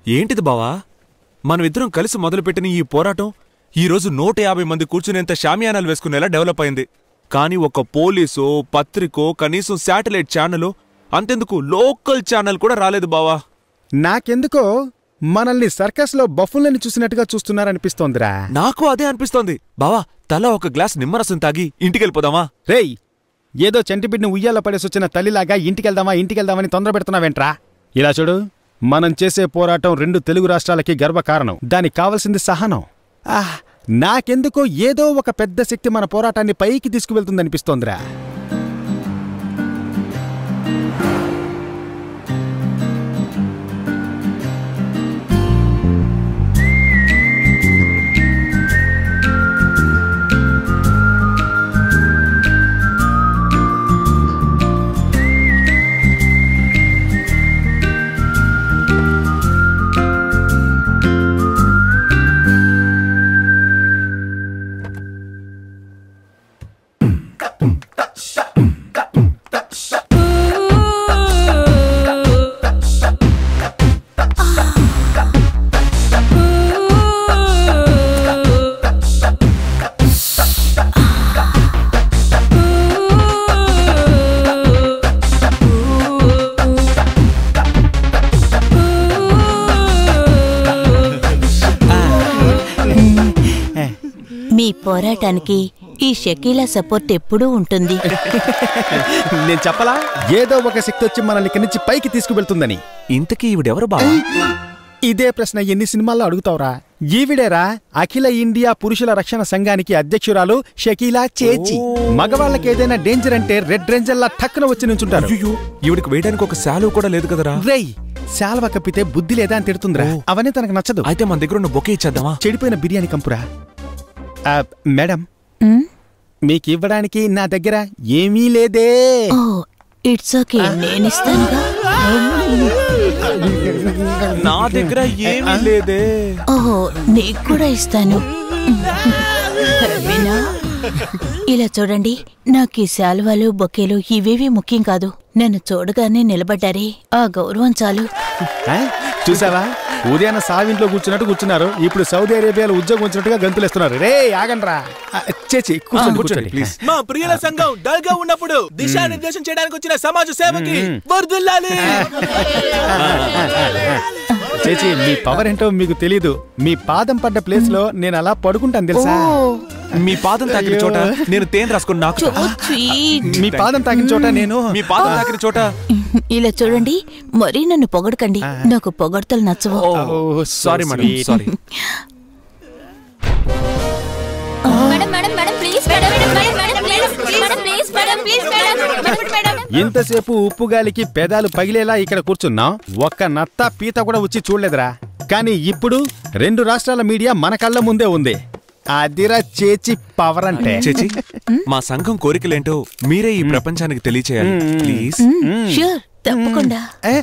ఏంటిది బావా మనమిద్దరం కలిసి మొదలుపెట్టిన ఈ పోరాటం ఈ రోజు నూట యాభై మంది కూర్చునేంత షామియానాలు వేసుకునేలా డెవలప్ అయింది కానీ ఒక పోలీసో పత్రికో కనీసం శాటిలైట్ ఛానలో అంతెందుకు లోకల్ ఛానల్ కూడా రాలేదు బావా నాకెందుకో మనల్ని సర్కస్లో బఫుల్ని చూసినట్టుగా చూస్తున్నారనిపిస్తోందిరా నాకు అదే అనిపిస్తోంది బావా తల ఒక గ్లాస్ నిమ్మరసం తాగి ఇంటికెళ్ళిపోదామా రేయ్ ఏదో చంటిబిడ్ని ఉయ్యాల పడేసొచ్చిన తల్లిలాగా ఇంటికెళ్దామా ఇంటికెళ్దామని తొందర పెడుతున్నావేంట్రా ఇలా చూడు మనం చేసే పోరాటం రెండు తెలుగు రాష్ట్రాలకి గర్వకారణం దానికి కావలసింది సహనం ఆహ్ నాకెందుకో ఏదో ఒక పెద్ద శక్తి మన పోరాటాన్ని పైకి తీసుకువెళ్తుందనిపిస్తోందిరా మీ పోరాటానికి ఈ షకీలా సపోర్ట్ ఎప్పుడూ ఉంటుంది నేను చెప్పలా ఏదో ఒక శక్తి వచ్చి మనల్ని ఇక్కడి నుంచి పైకి తీసుకువెళ్తుందని ఇంతకీ ఈవిడెవరు బావా ఇదే ప్రశ్న ఎన్ని సినిమాల్లో అడుగుతావురా ఈవిడేరా అఖిల ఇండియా పురుషుల రక్షణ సంఘానికి అధ్యక్షురాలు షకీలా చేచి మగవాళ్ళకి ఏదైనా డేంజర్ అంటే రెడ్ రేంజర్లా టక్కున వచ్చి నుంచుంటారు అయ్యో ఈవిడికి వేయడానికి ఒక శాలువ కూడా లేదు కదరా రేయ్ శాల్వ కప్పితే బుద్ధి లేదా అని తిడుతుందిరా ఓ. అవన్నీ తనకు నచ్చదు అయితే మన దగ్గర ఉన్న బొకే ఇచ్చేద్దామా చెడిపోయిన బిర్యానీ కంపురా ఆ, మేడం ఉమ్, మీకు ఇవ్వడానికి నా దగ్గర ఏమీ లేదే ఓ ఇట్స్ ఓకే నేనిస్తానుగా నా దగ్గర ఏమీ లేదే ఓహో నీకు కూడా ఇస్తాను వినా ఇలా చూడండి నాకు ఈ శాలువాలు బొకేలు ఇవేవి ముఖ్యం కాదు నన్ను చూడగానే నిలబడ్డారే ఆ గౌరవం చాలు ఆ? చూసావా ఉదయాన్న సావింట్లో కూర్చున్నట్టు కూర్చున్నారు ఇప్పుడు సౌదీ అరేబియాలో ఉద్యోగం వచ్చినట్టుగా గంతులేస్తున్నారు రే ఆగండ్రా ఆ, చేచి కూర్చోండి కూర్చోండి ప్లీజ్ మా ప్రియుల సంఘం డల్ గా ఉన్నప్పుడు దిశానిర్దేశం చేయడానికి వచ్చిన సమాజ సేవకి వర్దుల్లాలి చేచి మీ పవర్ ఏంటో మీకు తెలీదు మీ పాదం పడ్డ ప్లేస్ లో నేను అలా పడుకుంటాను తెలుసా మీ పాదం తాకిన చోట నేను తేనె రాసుకుని నాకు సో స్వీట్ మీ పాదం తాకిన చోట నేను మీ పాదం తాకిన చోట ఇలా చూడండి మరీ నన్ను పొగడకండి నాకు పొగడతలు నచ్చవు oh, sorry madam sweet. Sorry madam madam madam please madam madam madam please madam please madam please madam madam madam ఇంతసేపు ఉప్పు గాలికి పెదాలు పగిలేలా ఇక్కడ కూర్చున్నాం ఒక్క నత్త పీత కూడా వచ్చి చూడలేదురా కానీ ఇప్పుడు రెండు రాష్ట్రాల మీడియా మన కళ్ళ ముందే ఉంది అదిరా చేచి పవర్ అంటే చేచి మా సంఘం కోరికలేంటో మీరే ఈ ప్రపంచానికి తెలియచేయాలి ప్లీజ్ ష్యూర్ తప్పకుండా ఏ?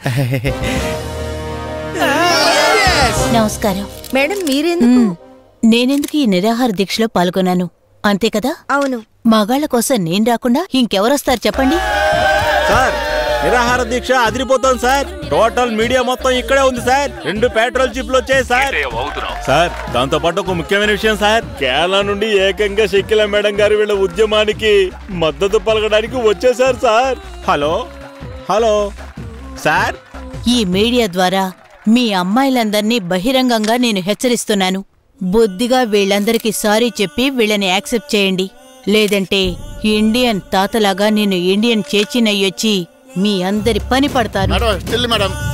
నమస్కారం మేడం మీరెందుకు మ్, నేనెందుకు ఈ నిరాహార దీక్షలో పాల్గొన్నాను అంతే కదా అవును మగాళ్ళ కోసం నేను రాకుండా ఇంకెవరొస్తారు చెప్పండి సార్ నిరాహార దీక్ష అదిరిపోతుంది సార్ టోటల్ మీడియా మొత్తం ఇక్కడే ఉంది సార్ రెండు పెట్రోల్ చిప్లు వచ్చాయి సార్ సార్ దాంతో పాటు ఒక ముఖ్యమైన విషయం సార్ కేరళ నుండి ఏకంగా షకిల మేడం గారు వీళ్ళ ఉద్యమానికి మద్దతు పలకడానికి వచ్చేసారు సార్ హలో హలో సార్ ఈ మీడియా ద్వారా మీ అమ్మాయిలందర్నీ బహిరంగంగా నేను హెచ్చరిస్తున్నాను బుద్ధిగా వీళ్ళందరికీ సారీ చెప్పి వీళ్ళని యాక్సెప్ట్ చేయండి లేదంటే ఇండియన్ తాతలాగా నేను ఇండియన్ చేచినయ్యొచ్చి మీ అందరి పని పడతాను మేడం స్టిల్ మేడం